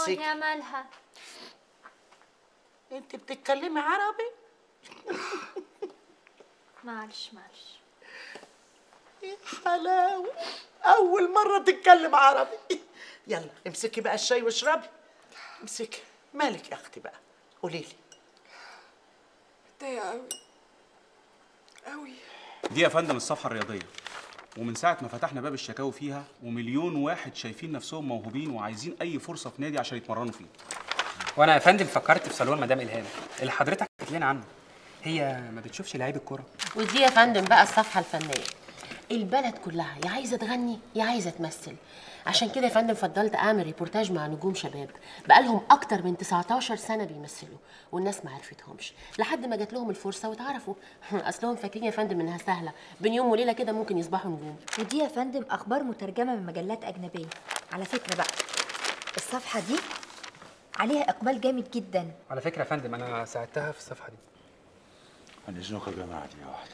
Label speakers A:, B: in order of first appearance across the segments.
A: امسك
B: يا مالها
A: انت بتتكلمي عربي
B: معلش معلش
A: يا حلاوه اول مره تتكلم عربي يلا امسكي بقى الشاي واشربي امسكي مالك يا اختي بقى قولي لي
C: متضايقة أوي أوي
D: دي يا فندم الصفحة الرياضية ومن ساعة ما فتحنا باب الشكاوي فيها ومليون واحد شايفين نفسهم موهوبين وعايزين أي فرصة في نادي عشان يتمرنوا فيه
E: وانا يا فندم فكرت في صالون مدام الهام اللي حضرتك حكيت لنا عنه هي ما بتشوفش لعيب الكوره
F: ودي يا فندم بقى الصفحة الفنية البلد كلها يا عايزة تغني يا عايزة تمثل عشان كده يا فندم فضلت أعمل ريبورتاج مع نجوم شباب بقالهم أكتر من 19 سنة بيمثلوا والناس ما عرفتهمش لحد ما جات لهم الفرصة واتعرفوا أصلهم فاكرين يا فندم إنها سهلة بين يوم وليلة كده ممكن يصبحوا نجوم
B: ودي يا فندم اخبار مترجمه من مجلات اجنبيه على فكره بقى الصفحه دي عليها اقبال جامد جدا
E: على فكره يا فندم انا ساعدتها في الصفحه دي
G: عن اذنك يا جماعه دي واحده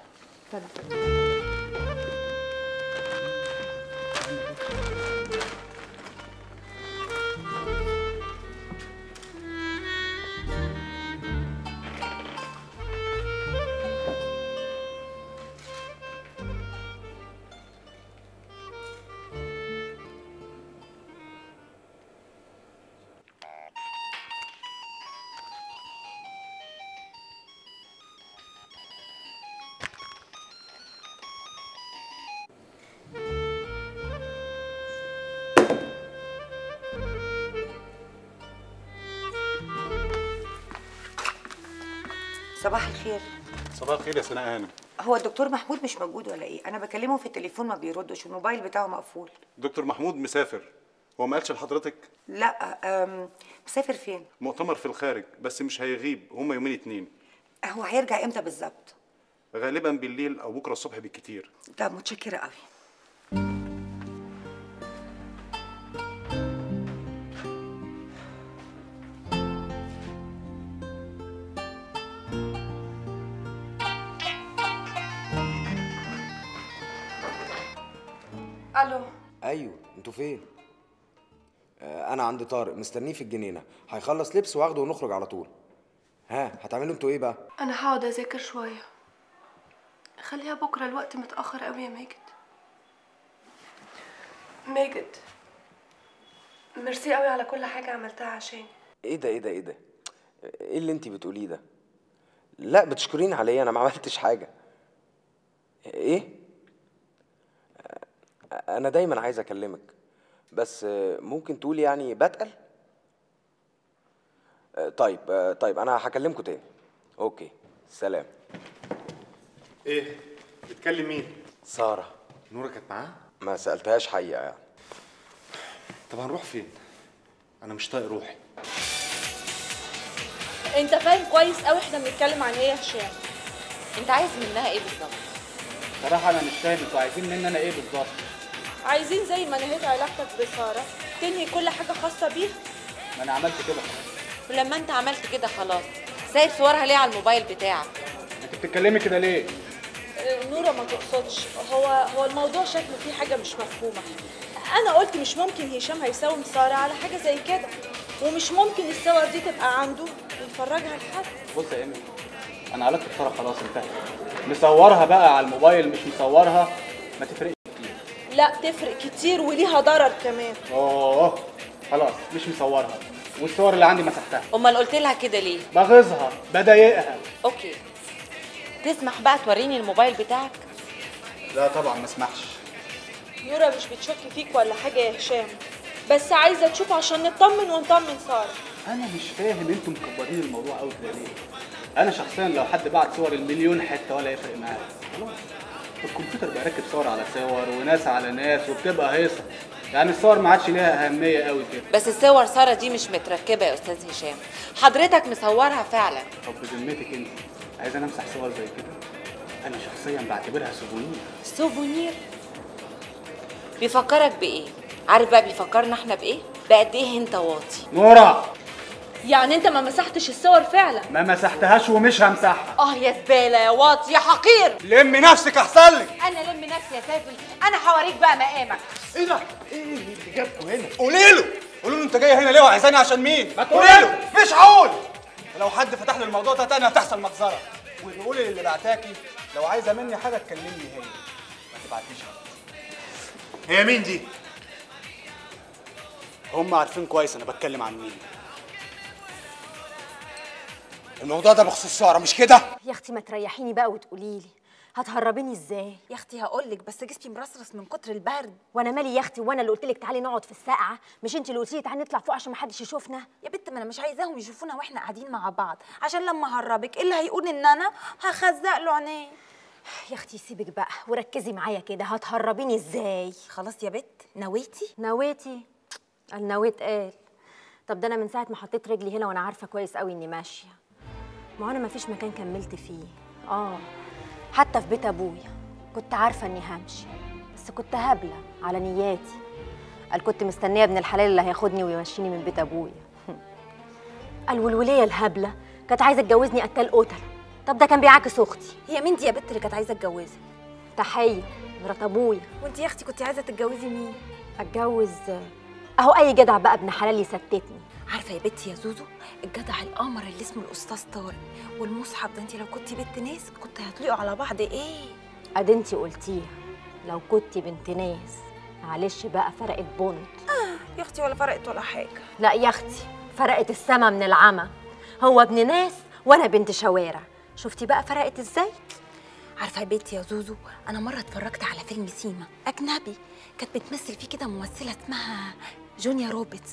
H: صباح الخير
D: صباح الخير يا سناء هانم
H: هو الدكتور محمود مش موجود ولا ايه انا بكلمه في التليفون ما بيردش الموبايل بتاعه مقفول
D: دكتور محمود مسافر هو ما قالش لحضرتك
H: لا أم، مسافر فين
D: مؤتمر في الخارج بس مش هيغيب هما يومين اتنين
H: هو هيرجع امتى بالظبط
D: غالبا بالليل أو بكرة الصبح بالكتير
H: ده متشكره قوي
C: ألو
I: ايوه انتوا فين آه انا عند طارق مستنيه في الجنينه هيخلص لبس واخده ونخرج على طول ها هتعملوا انتوا ايه بقى
C: أنا هقعد أذاكر شوية خليها بكرة الوقت متأخر أوي يا ماجد ماجد ميرسي أوي على كل حاجة عملتها عشاني
I: ايه ده ايه ده ايه ده ايه اللي انت بتقوليه ده لا بتشكريني على ايه انا ما عملتش حاجه ايه آه، انا دايما عايز اكلمك بس آه، ممكن تقول يعني بتقل آه، طيب آه، طيب انا هكلمكوا تاني اوكي سلام
G: ايه بتكلم مين
I: ساره
G: نورة كانت معاه
I: ما سالتهاش حقيقه يعني
G: طب هنروح فين انا مش طايق روحي
J: انت فاهم كويس قوي احنا بنتكلم عن ايه يا هشام
F: انت عايز منها ايه بالظبط
E: صراحه انا مش فاهم انتوا عايزين مني انا ايه بالظبط
J: عايزين زي ما نهيت علاقتك بساره تنهي كل حاجه خاصه بيها
E: ما انا عملت كده
F: ولما انت عملت كده خلاص سايب صورها ليه على الموبايل بتاعك
E: انت بتتكلمي كده ليه
J: اه، نوره ما تقصدش هو هو الموضوع شكله فيه حاجه مش مفهومه انا قلت مش ممكن هشام هيساوم ساره على حاجه زي كده ومش ممكن الصور دي تبقى عنده ويفرجها لحد
E: بص يا ايمن انا علاقتي بساره خلاص انتهت مصورها بقى على الموبايل مش مصورها ما تفرقش
J: لا تفرق كتير وليها ضرر كمان
E: اوه خلاص مش مصورها والصور اللي عندي مسحتها
F: امال قلت لها كده ليه
E: بغيظها بضايقها
F: اوكي تسمح بقى توريني الموبايل بتاعك
E: لا طبعا ما اسمحش
J: نورة مش بتشك فيك ولا حاجة يا هشام بس عايزة تشوف عشان نطمن ونطمن سارة
E: انا مش فاهم انتم مكبرين الموضوع قوي كده ليه انا شخصيا لو حد بعت صور المليون حته ولا يفرق معايا خلاص الكمبيوتر بقى راكب صور على صور وناس على ناس وبتبقى هيصه يعني الصور ما عادش ليها اهميه قوي كده
F: بس الصور ساره دي مش متركبه يا استاذ هشام حضرتك مصورها فعلا
E: طب بذمتك انت عايز انا امسح صور زي كده انا شخصيا بعتبرها سوفونير
F: سوفونير بيفكرك بايه عارف بقى بيفكرنا احنا بايه بقد ايه انت واطي
E: نورا
J: يعني انت ما مسحتش الصور فعلا
E: ما مسحتهاش ومش همسحها
F: اه يا زباله يا واطي يا حقير
E: لم نفسك احسن لك
F: انا لم نفسي يا سافل انا هوريك بقى مقامك
G: ايه ده ايه اللي جابكوا هنا قولي له
E: قولوا له انت جاي هنا ليه وعايزاني عشان مين ما
A: تقول له.
E: مش هقول ولو حد فتح لي الموضوع ده تاني هتحصل مجزره ونقول للي بعتاكي لو عايزه مني حاجه تكلمني هي ما تبعتليش
A: هي مين دي؟
E: هم عارفين كويس انا بتكلم عن مين
I: الموضوع ده بخصوص ساره مش كده
B: يا اختي ما تريحيني بقى وتقولي لي هتهربيني ازاي
J: يا اختي هقول لك بس جسمي مرصرص من كتر البرد
B: وانا مالي يا اختي وانا اللي قلت لك تعالي نقعد في الساقعه مش انت اللي قلتي لي تعالي نطلع فوق عشان ما حدش يشوفنا
J: يا بنت ما انا مش عايزاهم يشوفونا واحنا قاعدين مع بعض عشان لما اهربك إيه اللي هيقول ان انا هخزق له عينيه
B: يا اختي سيبك بقى وركزي معايا كده هتهربيني ازاي
J: خلاص يا بت نويتي
B: نويتي قال نويت قال طب ده انا من ساعه ما حطيت رجلي هنا وانا عارفه كويس قوي اني ماشيه ما هو انا مفيش مكان كملت فيه اه حتى في بيت ابويا كنت عارفه اني همشي بس كنت هبله على نياتي قال كنت مستنيه ابن الحلال اللي هياخدني ويمشيني من بيت ابويا قال والوليه الهبله كانت عايزه تجوزني قتال قتله طب ده كان بيعاكس اختي
J: هي مين دي يا بت اللي كانت عايزه تتجوزك
B: تحيه مرات ابويا
J: وانت يا اختي كنت عايزه تتجوزي مين
B: اتجوز اهو اي جدع بقى ابن حلال يستتني
J: عارفه يا بنتي يا زوزو الجدع القمر اللي اسمه الاستاذ طارق والمصحف ده انت لو كنت بنت ناس كنت هتليقوا على بعض ايه
B: ادي انتي قلتيها لو كنت بنت ناس معلش بقى فرقت بنت
J: يا اختي ولا فرقت ولا حاجه
B: لا يا اختي فرقت السما من العمى هو ابن ناس وانا بنت شوارع شفتي بقى فرقت ازاي
J: عارفه يا بنتي يا زوزو انا مره اتفرجت على فيلم سيما اجنبي كانت بتمثل فيه كده ممثله اسمها جونيا روبرتس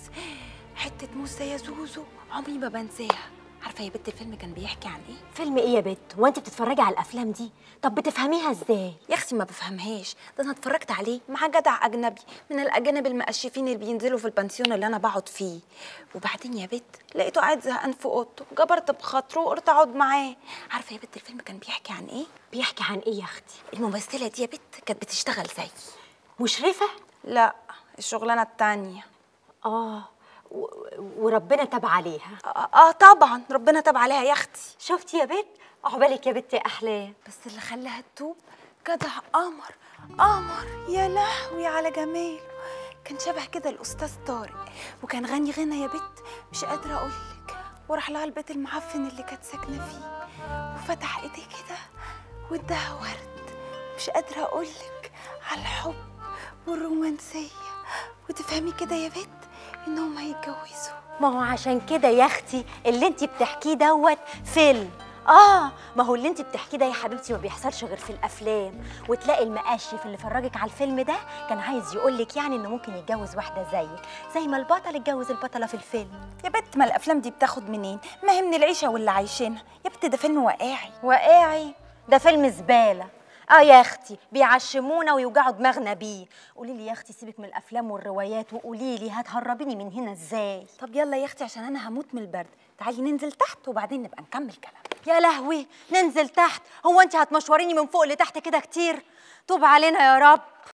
J: حته موسى يا زوزو عمري ما بنساها عارفه يا بنت الفيلم كان بيحكي عن ايه
B: فيلم ايه يا بت وانت بتتفرجي على الافلام دي طب بتفهميها ازاي
J: يا اختي ما بفهمهاش ده انا اتفرجت عليه مع جدع اجنبي من الاجانب المقشفين اللي بينزلوا في البنسيون اللي انا بقعد فيه وبعدين يا بت لقيته قاعد زهقان في اوضته جبرت بخاطره وقلت اقعد معاه عارفه يا بت الفيلم كان بيحكي عن ايه
B: بيحكي عن ايه يا اختي
J: الممثله دي يا بت كانت بتشتغل زيي
B: مشرفه
J: لا الشغلانه التانية
B: اه و- وربنا تاب عليها
J: اه آه طبعا ربنا تاب عليها يا اختي
B: شفتي يا بت عقبالك يا بت يا احلام
J: بس اللي خلاها تتوب جدع قمر قمر يا لهوي على جماله كان شبه كده الاستاذ طارق وكان غني غنى يا بت مش قادره اقولك وراح لها البيت المعفن اللي كانت ساكنه فيه وفتح ايديه كده واداها ورد مش قادره اقولك على الحب والرومانسيه وتفهمي كده يا بت انهم هيتجوزوا
B: ما هو عشان كده يا اختي اللي انت بتحكيه دوت فيلم اه ما هو اللي انت بتحكيه ده يا حبيبتي ما بيحصلش غير في الافلام وتلاقي المقشف اللي فرجك على الفيلم ده كان عايز يقولك يعني انه ممكن يتجوز واحده زيك زي ما البطل اتجوز البطله في الفيلم
J: يا بت ما الافلام دي بتاخد منين ما هي من العيشه واللي عايشينها يا بت ده فيلم واقعي
B: واقعي ده فيلم زباله اه يا اختي بيعشمونا ويوجعوا دماغنا بيه قولي لي يا اختي سيبك من الافلام والروايات وقولي لي هتهربيني من هنا ازاي
J: طب يلا يا اختي عشان انا هموت من البرد تعالي ننزل تحت وبعدين نبقى نكمل كلام
B: يا لهوي ننزل تحت هو انت هتمشوريني من فوق لتحت كده كتير طوب علينا يا رب